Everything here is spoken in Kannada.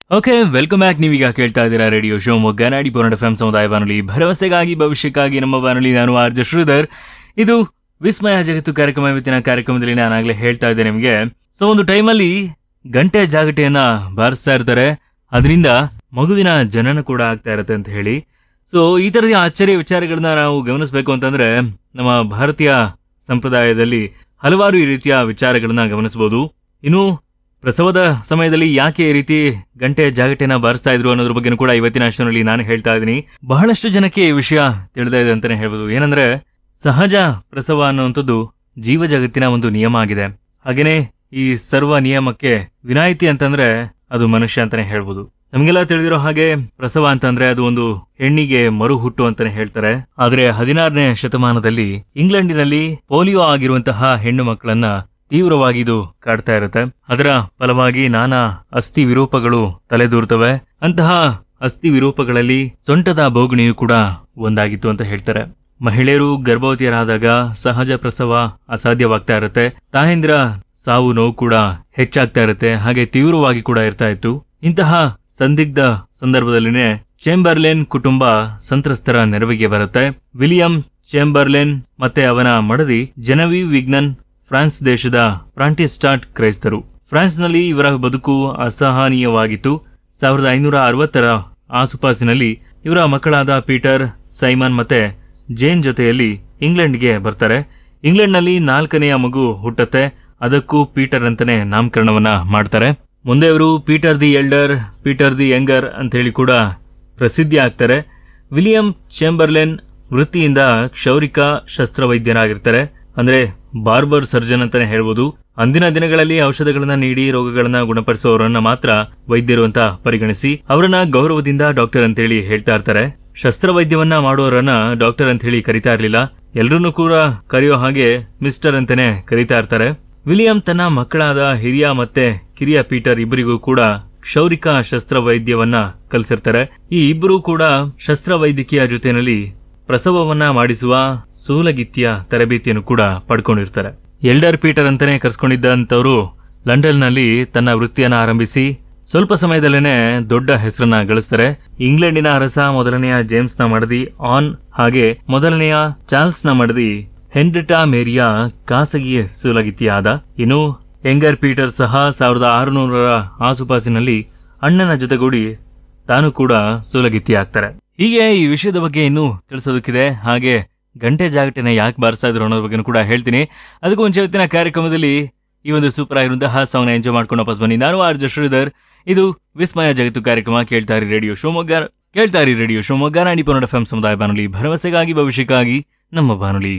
ಓಕೆ ವೆಲ್ಕಮ್ ಬ್ಯಾಕ್ ನೀವೀಗ ಕೇಳ್ತಾ ಇದ್ದೀರಾ ರೇಡಿಯೋ ಶಿವಮೊಗ್ಗ ನಾಡಿ ಪೋರಾಟ ಎಫ್ ಸಮುದಾಯ ಬಾನುಲಿ ಭರವಸೆಗಾಗಿ ಭವಿಷ್ಯಕ್ಕಾಗಿ ನಮ್ಮ ಬಾನುಲಿ ನಾನು ಆರ್ಜ ಶ್ರೀಧರ್ ಇದು ವಿಸ್ಮಯ ಜಗತ್ತು ಕಾರ್ಯಕ್ರಮ ಇವತ್ತಿನ ಕಾರ್ಯಕ್ರಮದಲ್ಲಿ ನಾನಾಗ್ಲೇ ಹೇಳ್ತಾ ಇದ್ದೆ ನಿಮಗೆ ಸೊ ಒಂದು ಟೈಮಲ್ಲಿ ಗಂಟೆ ಜಾಗಟೆಯನ್ನ ಬಾರಿಸ್ತಾ ಇರ್ತಾರೆ ಅದರಿಂದ ಮಗುವಿನ ಜನನ ಕೂಡ ಆಗ್ತಾ ಇರತ್ತೆ ಅಂತ ಹೇಳಿ ಸೊ ಈ ತರದ ಆಶ್ಚರ್ಯ ವಿಚಾರಗಳನ್ನ ನಾವು ಗಮನಿಸಬೇಕು ಅಂತಂದ್ರೆ ನಮ್ಮ ಭಾರತೀಯ ಸಂಪ್ರದಾಯದಲ್ಲಿ ಹಲವಾರು ಈ ರೀತಿಯ ವಿಚಾರಗಳನ್ನ ಗಮನಿಸಬಹುದು ಇನ್ನು ಪ್ರಸವದ ಸಮಯದಲ್ಲಿ ಯಾಕೆ ಈ ರೀತಿ ಗಂಟೆ ಜಾಗಟೆನ ಬಾರಿಸ್ತಾ ಇದ್ರು ಅನ್ನೋದ್ರ ಬಗ್ಗೆನೂ ಕೂಡ ಇವತ್ತಿನ ಅಷ್ಟರಲ್ಲಿ ನಾನು ಹೇಳ್ತಾ ಇದ್ದೀನಿ ಬಹಳಷ್ಟು ಜನಕ್ಕೆ ಈ ವಿಷಯ ತಿಳಿದ ಇದೆ ಅಂತಾನೆ ಹೇಳ್ಬೋದು ಏನಂದ್ರೆ ಸಹಜ ಪ್ರಸವ ಅನ್ನುವಂಥದ್ದು ಜೀವ ಜಗತ್ತಿನ ಒಂದು ನಿಯಮ ಆಗಿದೆ ಹಾಗೇನೆ ಈ ಸರ್ವ ನಿಯಮಕ್ಕೆ ವಿನಾಯಿತಿ ಅಂತಂದ್ರೆ ಅದು ಮನುಷ್ಯ ಅಂತಾನೆ ಹೇಳ್ಬೋದು ನಮಗೆಲ್ಲ ತಿಳಿದಿರೋ ಹಾಗೆ ಪ್ರಸವ ಅಂತಂದ್ರೆ ಅದು ಒಂದು ಹೆಣ್ಣಿಗೆ ಮರು ಹುಟ್ಟು ಅಂತಾನೆ ಹೇಳ್ತಾರೆ ಆದ್ರೆ ಹದಿನಾರನೇ ಶತಮಾನದಲ್ಲಿ ಇಂಗ್ಲೆಂಡಿನಲ್ಲಿ ಪೋಲಿಯೋ ಆಗಿರುವಂತಹ ಹೆಣ್ಣು ಮಕ್ಕಳನ್ನ ತೀವ್ರವಾಗಿ ಇದು ಕಾಡ್ತಾ ಇರುತ್ತೆ ಅದರ ಫಲವಾಗಿ ನಾನಾ ಅಸ್ಥಿ ವಿರೂಪಗಳು ತಲೆದೂರ್ತವೆ ಅಂತಹ ಅಸ್ಥಿ ವಿರೂಪಗಳಲ್ಲಿ ಸೊಂಟದ ಬೋಗುಣಿಯು ಕೂಡ ಒಂದಾಗಿತ್ತು ಅಂತ ಹೇಳ್ತಾರೆ ಮಹಿಳೆಯರು ಗರ್ಭವತಿಯರಾದಾಗ ಸಹಜ ಪ್ರಸವ ಅಸಾಧ್ಯವಾಗ್ತಾ ಇರುತ್ತೆ ತಾಯಂದ್ರ ಸಾವು ನೋವು ಕೂಡ ಹೆಚ್ಚಾಗ್ತಾ ಇರುತ್ತೆ ಹಾಗೆ ತೀವ್ರವಾಗಿ ಕೂಡ ಇರ್ತಾ ಇತ್ತು ಇಂತಹ ಸಂದಿಗ್ಧ ಸಂದರ್ಭದಲ್ಲಿನೇ ಚೇಂಬರ್ಲೆನ್ ಕುಟುಂಬ ಸಂತ್ರಸ್ತರ ನೆರವಿಗೆ ಬರುತ್ತೆ ವಿಲಿಯಂ ಚೇಂಬರ್ಲೆನ್ ಮತ್ತೆ ಅವನ ಮಡದಿ ಜನವಿ ವಿಗ್ನನ್ ಫ್ರಾನ್ಸ್ ದೇಶದ ಪ್ರಾಂಟಿಸ್ಟಾಟ್ ಕ್ರೈಸ್ತರು ಫ್ರಾನ್ಸ್ನಲ್ಲಿ ಇವರ ಬದುಕು ಅಸಹನೀಯವಾಗಿತ್ತು ಸಾವಿರದ ಐನೂರ ಅರವತ್ತರ ಆಸುಪಾಸಿನಲ್ಲಿ ಇವರ ಮಕ್ಕಳಾದ ಪೀಟರ್ ಸೈಮನ್ ಮತ್ತೆ ಜೇನ್ ಜೊತೆಯಲ್ಲಿ ಇಂಗ್ಲೆಂಡ್ಗೆ ಬರ್ತಾರೆ ಇಂಗ್ಲೆಂಡ್ನಲ್ಲಿ ನಾಲ್ಕನೆಯ ಮಗು ಹುಟ್ಟತ್ತೆ ಅದಕ್ಕೂ ಪೀಟರ್ ಅಂತಾನೆ ನಾಮಕರಣವನ್ನ ಮಾಡ್ತಾರೆ ಮುಂದೆ ಅವರು Peter the elder Peter the younger ಅಂತ ಹೇಳಿ ಕೂಡ ಪ್ರಸಿದ್ಧಿ ಆಗ್ತಾರೆ ವಿಲಿಯಂ ಚೇಂಬರ್ಲೆನ್ ವೃತ್ತಿಯಿಂದ ಕ್ಷೌರಿಕ ಶಸ್ತ್ರವೈದ್ಯರಾಗಿರ್ತಾರೆ ಅಂದ್ರೆ ಬಾರ್ಬರ್ ಸರ್ಜನ್ ಅಂತಾನೆ ಹೇಳ್ಬೋದು ಅಂದಿನ ದಿನಗಳಲ್ಲಿ ಔಷಧಗಳನ್ನ ನೀಡಿ ರೋಗಗಳನ್ನ ಗುಣಪಡಿಸುವವರನ್ನ ಮಾತ್ರ ವೈದ್ಯರು ಅಂತ ಪರಿಗಣಿಸಿ ಅವರನ್ನ ಗೌರವದಿಂದ ಡಾಕ್ಟರ್ ಅಂತೇಳಿ ಹೇಳ್ತಾ ಇರ್ತಾರೆ ಶಸ್ತ್ರವೈದ್ಯವನ್ನ ಮಾಡುವವರನ್ನ ಡಾಕ್ಟರ್ ಅಂತ ಹೇಳಿ ಕರಿತಾ ಇರ್ಲಿಲ್ಲ ಎಲ್ರನ್ನೂ ಕೂಡ ಕರೆಯೋ ಹಾಗೆ ಮಿಸ್ಟರ್ ಅಂತಾನೆ ಕರೀತಾ ಇರ್ತಾರೆ ವಿಲಿಯಂ ತನ್ನ ಮಕ್ಕಳಾದ ಹಿರಿಯ ಮತ್ತೆ ಕಿರಿಯ ಪೀಟರ್ ಇಬ್ಬರಿಗೂ ಕೂಡ ಕ್ಷೌರಿಕ ಶಸ್ತ್ರವೈದ್ಯವನ್ನ ಕಲಿಸಿರ್ತಾರೆ ಈ ಇಬ್ಬರು ಕೂಡ ಶಸ್ತ್ರವೈದ್ಯಕೀಯ ಜೊತೆಯಲ್ಲಿ ಪ್ರಸವವನ್ನ ಮಾಡಿಸುವ ಸೂಲಗಿತ್ತಿಯ ತರಬೇತಿಯನ್ನು ಕೂಡ ಪಡ್ಕೊಂಡಿರ್ತಾರೆ ಎಲ್ಡರ್ ಪೀಟರ್ ಅಂತಾನೆ ಕರ್ಸ್ಕೊಂಡಿದ್ದಂತವರು ಲಂಡನ್ನಲ್ಲಿ ತನ್ನ ವೃತ್ತಿಯನ್ನ ಆರಂಭಿಸಿ ಸ್ವಲ್ಪ ಸಮಯದಲ್ಲೇನೆ ದೊಡ್ಡ ಹೆಸರನ್ನ ಗಳಿಸ್ತಾರೆ ಇಂಗ್ಲೆಂಡಿನ ಅರಸ ಮೊದಲನೆಯ ಜೇಮ್ಸ್ ನ ಮಡದಿ ಆನ್ ಹಾಗೆ ಮೊದಲನೆಯ ಚಾರ್ಲ್ಸ್ ನ ಮಡದಿ ಹೆನ್ರಿಟಾ ಮೇರಿಯ ಖಾಸಗಿ ಸೂಲಗಿತ್ತಿಯಾದ ಇನ್ನು ಯಂಗರ್ ಪೀಟರ್ ಸಹ ಸಾವಿರದ ಆರುನೂರರ ಆಸುಪಾಸಿನಲ್ಲಿ ಅಣ್ಣನ ಜೊತೆಗೂಡಿ ತಾನು ಕೂಡ ಸೂಲಗಿತ್ತಿ ಆಗ್ತಾರೆ ಹೀಗೆ ಈ ವಿಷಯದ ಬಗ್ಗೆ ಇನ್ನೂ ತಿಳಿಸೋದಕ್ಕಿದೆ ಹಾಗೆ ಗಂಟೆ ಜಾಗಟೆನ ಯಾಕೆ ಬಾರಿಸ್ತಾ ಇದ್ರು ಅನ್ನೋದ್ರ ಬಗ್ಗೆ ಕೂಡ ಹೇಳ್ತೀನಿ ಅದಕ್ಕೂ ಮುಂಚೆ ಇವತ್ತಿನ ಕಾರ್ಯಕ್ರಮದಲ್ಲಿ ಈ ಒಂದು ಸೂಪರ್ ಆಗಿರುವಂತಹ ಸಾಂಗ್ ನ ಎಂಜಾಯ್ ಮಾಡ್ಕೊಂಡು ವಾಪಸ್ ಬನ್ನಿ ನಾನು ಆರ್ಜ ಶ್ರೀಧರ್ ಇದು ವಿಸ್ಮಯ ಜಗತ್ತು ಕಾರ್ಯಕ್ರಮ ಕೇಳ್ತಾ ಇರಿ ರೇಡಿಯೋ ಶಿವಮೊಗ್ಗ ಕೇಳ್ತಾ ಇರಿ ರೇಡಿಯೋ ಶಿವಮೊಗ್ಗ ನಾಡಿ ಪನ್ನಡ ಎಫ್ ಸಮುದಾಯ ಬಾನುಲಿ ಭರವಸೆಗಾಗಿ ಭವಿಷ್ಯಕ್ಕಾಗಿ ನಮ್ಮ ಬಾನುಲಿ